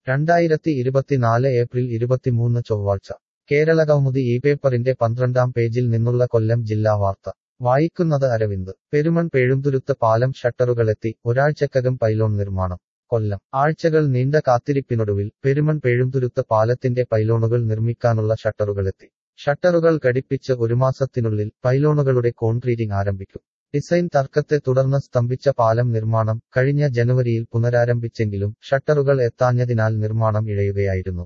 രണ്ടായിരത്തി ഇരുപത്തിനാല് ഏപ്രിൽ ഇരുപത്തിമൂന്ന് ചൊവ്വാഴ്ച കേരള കൗമുദി ഈ പേപ്പറിന്റെ പന്ത്രണ്ടാം പേജിൽ നിന്നുള്ള കൊല്ലം ജില്ലാ വാർത്ത വായിക്കുന്നത് അരവിന്ദ് പെരുമൺ പേഴുംതുരുത്ത് പാലം ഷട്ടറുകളെത്തി ഒരാഴ്ചക്കകം പൈലോൺ നിർമ്മാണം കൊല്ലം ആഴ്ചകൾ നീണ്ട കാത്തിരിപ്പിനൊടുവിൽ പെരുമൺ പേഴുംതുരുത്ത് പാലത്തിന്റെ പൈലോണുകൾ നിർമ്മിക്കാനുള്ള ഷട്ടറുകളെത്തി ഷട്ടറുകൾ ഘടിപ്പിച്ച് ഒരു മാസത്തിനുള്ളിൽ പൈലോണുകളുടെ കോൺക്രീറ്റിംഗ് ആരംഭിക്കും ഡിസൈൻ തർക്കത്തെ തുടർന്ന് സ്തംഭിച്ച പാലം നിർമ്മാണം കഴിഞ്ഞ ജനുവരിയിൽ പുനരാരംഭിച്ചെങ്കിലും ഷട്ടറുകൾ എത്താഞ്ഞതിനാൽ നിർമ്മാണം ഇഴയുകയായിരുന്നു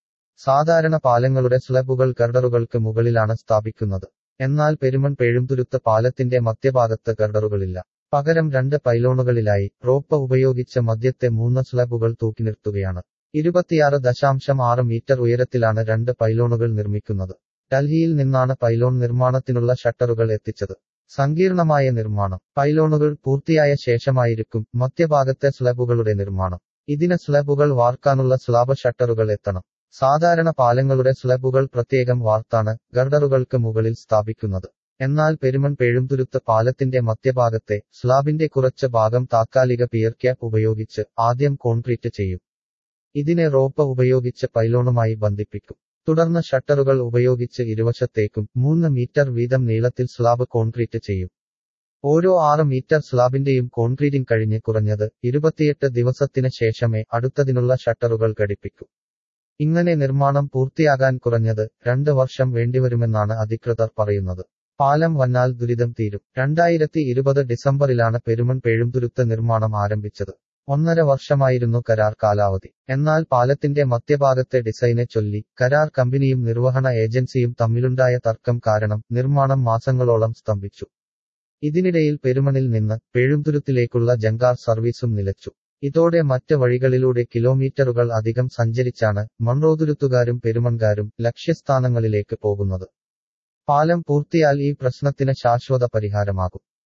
സാധാരണ പാലങ്ങളുടെ സ്ലബുകൾ ഗർഡറുകൾക്ക് മുകളിലാണ് സ്ഥാപിക്കുന്നത് എന്നാൽ പെരുമൺ പേഴുംതുരുത്ത് പാലത്തിന്റെ മധ്യഭാഗത്ത് ഗർഡറുകളില്ല പകരം രണ്ട് പൈലോണുകളിലായി റോപ്പ് ഉപയോഗിച്ച് മധ്യത്തെ മൂന്ന് സ്ലബുകൾ തൂക്കി നിർത്തുകയാണ് ഇരുപത്തിയാറ് ദശാംശം ആറ് മീറ്റർ ഉയരത്തിലാണ് രണ്ട് പൈലോണുകൾ നിർമ്മിക്കുന്നത് ഡൽഹിയിൽ നിന്നാണ് പൈലോൺ നിർമ്മാണത്തിനുള്ള ഷട്ടറുകൾ എത്തിച്ചത് സങ്കീർണമായ നിർമ്മാണം പൈലോണുകൾ പൂർത്തിയായ ശേഷമായിരിക്കും മധ്യഭാഗത്തെ സ്ലബുകളുടെ നിർമ്മാണം ഇതിന് സ്ലബുകൾ വാർക്കാനുള്ള സ്ലാബ് ഷട്ടറുകൾ എത്തണം സാധാരണ പാലങ്ങളുടെ സ്ലബുകൾ പ്രത്യേകം വാർത്താണ് ഗർഡറുകൾക്ക് മുകളിൽ സ്ഥാപിക്കുന്നത് എന്നാൽ പെരുമൺ പേഴുംതുരുത്ത് പാലത്തിന്റെ മധ്യഭാഗത്തെ സ്ലാബിന്റെ കുറച്ച് ഭാഗം താത്കാലിക പിയർ ക്യാപ്പ് ഉപയോഗിച്ച് ആദ്യം കോൺക്രീറ്റ് ചെയ്യും ഇതിനെ റോപ്പ് ഉപയോഗിച്ച് പൈലോണുമായി ബന്ധിപ്പിക്കും തുടർന്ന് ഷട്ടറുകൾ ഉപയോഗിച്ച് ഇരുവശത്തേക്കും മൂന്ന് മീറ്റർ വീതം നീളത്തിൽ സ്ലാബ് കോൺക്രീറ്റ് ചെയ്യും ഓരോ ആറ് മീറ്റർ സ്ലാബിന്റെയും കോൺക്രീറ്റിംഗ് കഴിഞ്ഞ് കുറഞ്ഞത് ഇരുപത്തിയെട്ട് ദിവസത്തിന് ശേഷമേ അടുത്തതിനുള്ള ഷട്ടറുകൾ ഘടിപ്പിക്കൂ ഇങ്ങനെ നിർമ്മാണം പൂർത്തിയാകാൻ കുറഞ്ഞത് രണ്ട് വർഷം വേണ്ടിവരുമെന്നാണ് അധികൃതർ പറയുന്നത് പാലം വന്നാൽ ദുരിതം തീരും രണ്ടായിരത്തി ഇരുപത് ഡിസംബറിലാണ് പെരുമൺ പേഴുംതുരുത്ത് നിർമ്മാണം ആരംഭിച്ചത് ഒന്നര വർഷമായിരുന്നു കരാർ കാലാവധി എന്നാൽ പാലത്തിന്റെ മധ്യഭാഗത്തെ ഡിസൈനെ ചൊല്ലി കരാർ കമ്പനിയും നിർവഹണ ഏജൻസിയും തമ്മിലുണ്ടായ തർക്കം കാരണം നിർമ്മാണം മാസങ്ങളോളം സ്തംഭിച്ചു ഇതിനിടയിൽ പെരുമണിൽ നിന്ന് പേഴുംതുരുത്തിലേക്കുള്ള ജങ്കാർ സർവീസും നിലച്ചു ഇതോടെ മറ്റ് വഴികളിലൂടെ കിലോമീറ്ററുകൾ അധികം സഞ്ചരിച്ചാണ് മൺറോതുരുത്തുകാരും പെരുമൺകാരും ലക്ഷ്യസ്ഥാനങ്ങളിലേക്ക് പോകുന്നത് പാലം പൂർത്തിയാൽ ഈ പ്രശ്നത്തിന് ശാശ്വത പരിഹാരമാകും